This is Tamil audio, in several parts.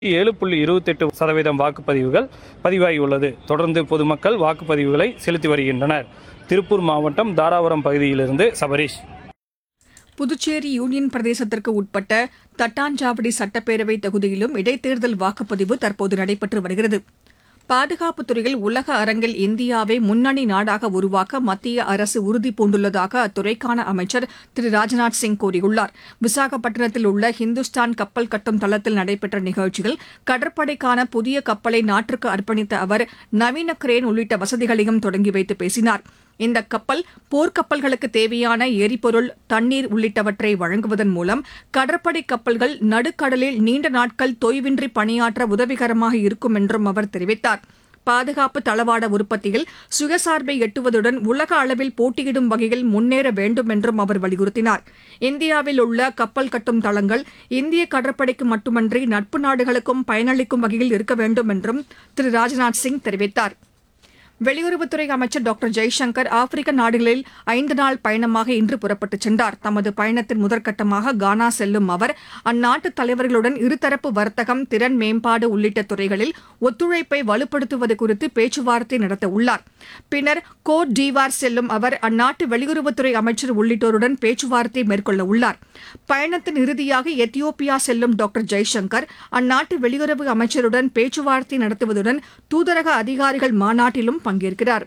ஏழு புள்ளி இருபத்தெட்டு சதவீதம் வாக்குப்பதிவுகள் பதிவாகியுள்ளது தொடர்ந்து பொதுமக்கள் வாக்குப்பதிவுகளை செலுத்தி வருகின்றனர் திருப்பூர் மாவட்டம் தாராபுரம் பகுதியிலிருந்து சபரீஷ் புதுச்சேரி யூனியன் பிரதேசத்திற்கு உட்பட்ட தட்டாஞ்சாவடி சட்டப்பேரவை தொகுதியிலும் இடைத்தேர்தல் வாக்குப்பதிவு தற்போது நடைபெற்று வருகிறது பாதுகாப்புத் துறையில் உலக அரங்கில் இந்தியாவை முன்னணி நாடாக உருவாக்க மத்திய அரசு உறுதி பூண்டுள்ளதாக அத்துறைக்கான அமைச்சர் திரு ராஜ்நாத் சிங் கூறியுள்ளார் விசாகப்பட்டினத்தில் உள்ள ஹிந்துஸ்தான் கப்பல் கட்டும் தளத்தில் நடைபெற்ற நிகழ்ச்சியில் கடற்படைக்கான புதிய கப்பலை நாட்டிற்கு அர்ப்பணித்த அவர் நவீன கிரேன் உள்ளிட்ட வசதிகளையும் தொடங்கி வைத்து பேசினார் இந்த கப்பல் போர்க்கப்பல்களுக்கு தேவையான எரிபொருள் தண்ணீர் உள்ளிட்டவற்றை வழங்குவதன் மூலம் கடற்படை கப்பல்கள் நடுக்கடலில் நீண்ட நாட்கள் தொய்வின்றி பணியாற்ற உதவிகரமாக இருக்கும் என்றும் அவர் தெரிவித்தார் பாதுகாப்பு தளவாட உற்பத்தியில் சுயசார்பை எட்டுவதுடன் உலக அளவில் போட்டியிடும் வகையில் முன்னேற வேண்டும் என்றும் அவர் வலியுறுத்தினார் இந்தியாவில் உள்ள கப்பல் கட்டும் தளங்கள் இந்திய கடற்படைக்கு மட்டுமன்றி நட்பு நாடுகளுக்கும் பயனளிக்கும் வகையில் இருக்க வேண்டும் என்றும் திரு ராஜ்நாத் சிங் தெரிவித்தார் வெளியுறவுத்துறை அமைச்சர் டாக்டர் ஜெய்சங்கர் ஆப்பிரிக்க நாடுகளில் ஐந்து நாள் பயணமாக இன்று புறப்பட்டுச் சென்றார் தமது பயணத்தின் முதற்கட்டமாக கானா செல்லும் அவர் அந்நாட்டு தலைவர்களுடன் இருதரப்பு வர்த்தகம் திறன் மேம்பாடு உள்ளிட்ட துறைகளில் ஒத்துழைப்பை வலுப்படுத்துவது குறித்து பேச்சுவார்த்தை நடத்த உள்ளார் பின்னர் கோட் டீவார் செல்லும் அவர் அந்நாட்டு வெளியுறவுத்துறை அமைச்சர் உள்ளிட்டோருடன் பேச்சுவார்த்தை மேற்கொள்ள உள்ளார் பயணத்தின் இறுதியாக எத்தியோப்பியா செல்லும் டாக்டர் ஜெய்சங்கர் அந்நாட்டு வெளியுறவு அமைச்சருடன் பேச்சுவார்த்தை நடத்துவதுடன் தூதரக அதிகாரிகள் மாநாட்டிலும் பங்கேற்கிறார்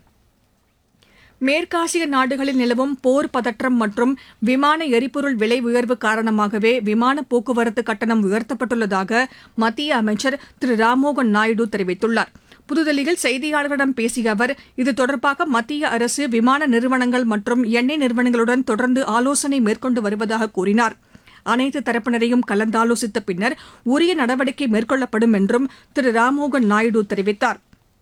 மேற்காசிய நாடுகளில் நிலவும் போர் பதற்றம் மற்றும் விமான எரிபொருள் விலை உயர்வு காரணமாகவே விமான போக்குவரத்து கட்டணம் உயர்த்தப்பட்டுள்ளதாக மத்திய அமைச்சர் திரு ராம்மோகன் நாயுடு தெரிவித்துள்ளார் புதுதில்லியில் செய்தியாளர்களிடம் பேசிய அவர் இது தொடர்பாக மத்திய அரசு விமான நிறுவனங்கள் மற்றும் எண்ணெய் நிறுவனங்களுடன் தொடர்ந்து ஆலோசனை மேற்கொண்டு வருவதாக கூறினார் அனைத்து தரப்பினரையும் கலந்தாலோசித்த பின்னர் உரிய நடவடிக்கை மேற்கொள்ளப்படும் என்றும் திரு ராம்மோகன் நாயுடு தெரிவித்தார்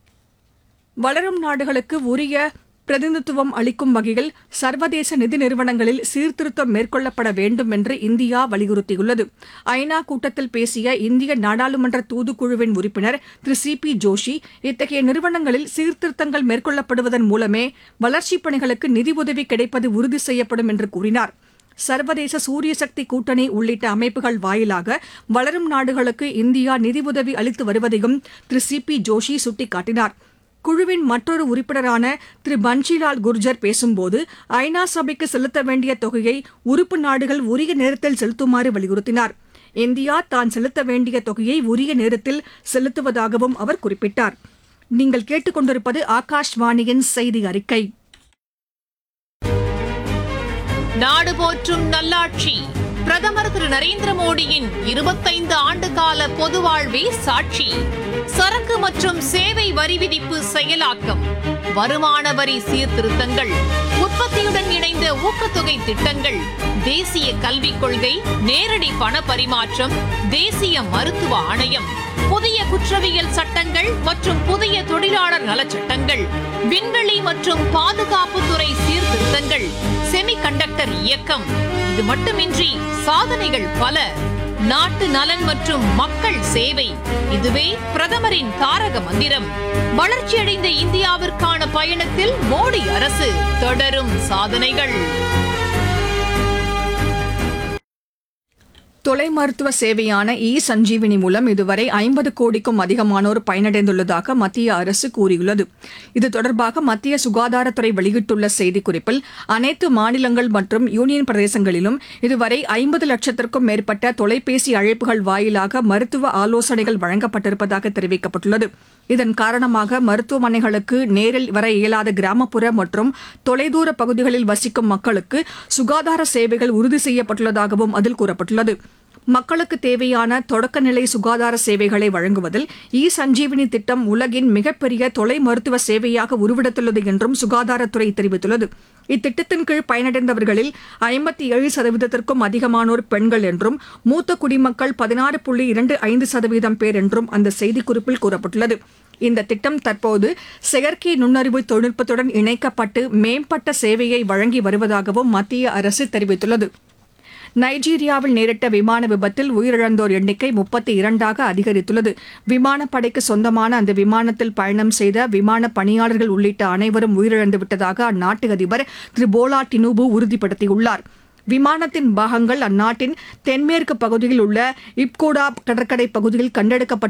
வளரும் நாடுகளுக்கு உரிய பிரதிநிதித்துவம் அளிக்கும் வகையில் சர்வதேச நிதி நிறுவனங்களில் சீர்திருத்தம் மேற்கொள்ளப்பட வேண்டும் என்று இந்தியா வலியுறுத்தியுள்ளது ஐநா கூட்டத்தில் பேசிய இந்திய நாடாளுமன்ற தூதுக்குழுவின் உறுப்பினர் திரு சி பி ஜோஷி இத்தகைய நிறுவனங்களில் சீர்திருத்தங்கள் மேற்கொள்ளப்படுவதன் மூலமே வளர்ச்சிப் பணிகளுக்கு நிதி உதவி கிடைப்பது உறுதி செய்யப்படும் என்று கூறினார் சர்வதேச சூரிய சக்தி கூட்டணி உள்ளிட்ட அமைப்புகள் வாயிலாக வளரும் நாடுகளுக்கு இந்தியா நிதியுதவி அளித்து வருவதையும் திரு சி பி ஜோஷி சுட்டிக்காட்டினார் குழுவின் மற்றொரு உறுப்பினரான திரு பன்ஷிலால் குர்ஜர் பேசும்போது ஐநா சபைக்கு செலுத்த வேண்டிய தொகையை உறுப்பு நாடுகள் உரிய நேரத்தில் செலுத்துமாறு வலியுறுத்தினார் இந்தியா தான் செலுத்த வேண்டிய தொகையை உரிய நேரத்தில் செலுத்துவதாகவும் அவர் குறிப்பிட்டார் நீங்கள் கேட்டுக்கொண்டிருப்பது ஆகாஷ்வாணியின் செய்தி அறிக்கை நாடு போற்றும் நல்லாட்சி பிரதமர் திரு நரேந்திர மோடியின் இருபத்தைந்து ஆண்டு கால பொது வாழ்வே சாட்சி சரக்கு மற்றும் சேவை வரி விதிப்பு செயலாக்கம் வருமான வரி சீர்திருத்தங்கள் உற்பத்தியுடன் இணைந்த ஊக்கத்தொகை திட்டங்கள் தேசிய கல்விக் கொள்கை நேரடி பண பரிமாற்றம் தேசிய மருத்துவ ஆணையம் புதிய குற்றவியல் சட்டங்கள் மற்றும் புதிய தொழிலாளர் நலச்சட்டங்கள் விண்வெளி மற்றும் பாதுகாப்புத்துறை சீர்திருத்தங்கள் செமிகண்டக்டர் இயக்கம் இது மட்டுமின்றி சாதனைகள் பல நாட்டு நலன் மற்றும் மக்கள் சேவை இதுவே பிரதமரின் தாரக மந்திரம் வளர்ச்சியடைந்த இந்தியாவிற்கான பயணத்தில் மோடி அரசு தொடரும் சாதனைகள் தொலை மருத்துவ சேவையான இ சஞ்சீவினி மூலம் இதுவரை ஐம்பது கோடிக்கும் அதிகமானோர் பயனடைந்துள்ளதாக மத்திய அரசு கூறியுள்ளது இது தொடர்பாக மத்திய சுகாதாரத்துறை வெளியிட்டுள்ள செய்திக்குறிப்பில் அனைத்து மாநிலங்கள் மற்றும் யூனியன் பிரதேசங்களிலும் இதுவரை ஐம்பது லட்சத்திற்கும் மேற்பட்ட தொலைபேசி அழைப்புகள் வாயிலாக மருத்துவ ஆலோசனைகள் வழங்கப்பட்டிருப்பதாக தெரிவிக்கப்பட்டுள்ளது இதன் காரணமாக மருத்துவமனைகளுக்கு நேரில் வர இயலாத கிராமப்புற மற்றும் தொலைதூர பகுதிகளில் வசிக்கும் மக்களுக்கு சுகாதார சேவைகள் உறுதி செய்யப்பட்டுள்ளதாகவும் அதில் கூறப்பட்டுள்ளது மக்களுக்கு தேவையான தொடக்கநிலை சுகாதார சேவைகளை வழங்குவதில் இ சஞ்சீவினி திட்டம் உலகின் மிகப்பெரிய தொலை மருத்துவ சேவையாக உருவெடுத்துள்ளது என்றும் சுகாதாரத்துறை தெரிவித்துள்ளது இத்திட்டத்தின் கீழ் பயனடைந்தவர்களில் ஐம்பத்தி ஏழு சதவீதத்திற்கும் அதிகமானோர் பெண்கள் என்றும் மூத்த குடிமக்கள் பதினாறு புள்ளி இரண்டு ஐந்து சதவீதம் பேர் என்றும் அந்த செய்திக்குறிப்பில் கூறப்பட்டுள்ளது இந்த திட்டம் தற்போது செயற்கை நுண்ணறிவு தொழில்நுட்பத்துடன் இணைக்கப்பட்டு மேம்பட்ட சேவையை வழங்கி வருவதாகவும் மத்திய அரசு தெரிவித்துள்ளது நைஜீரியாவில் நேரிட்ட விமான விபத்தில் உயிரிழந்தோர் எண்ணிக்கை முப்பத்தி இரண்டாக அதிகரித்துள்ளது விமானப்படைக்கு சொந்தமான அந்த விமானத்தில் பயணம் செய்த விமான பணியாளர்கள் உள்ளிட்ட அனைவரும் உயிரிழந்து விட்டதாக அந்நாட்டு அதிபர் திரு போலா டினுபு உறுதிப்படுத்தியுள்ளார் விமானத்தின் பாகங்கள் அந்நாட்டின் தென்மேற்கு பகுதியில் உள்ள இப்கோடா கடற்கரை பகுதியில் கண்டெடுக்கப்பட்டு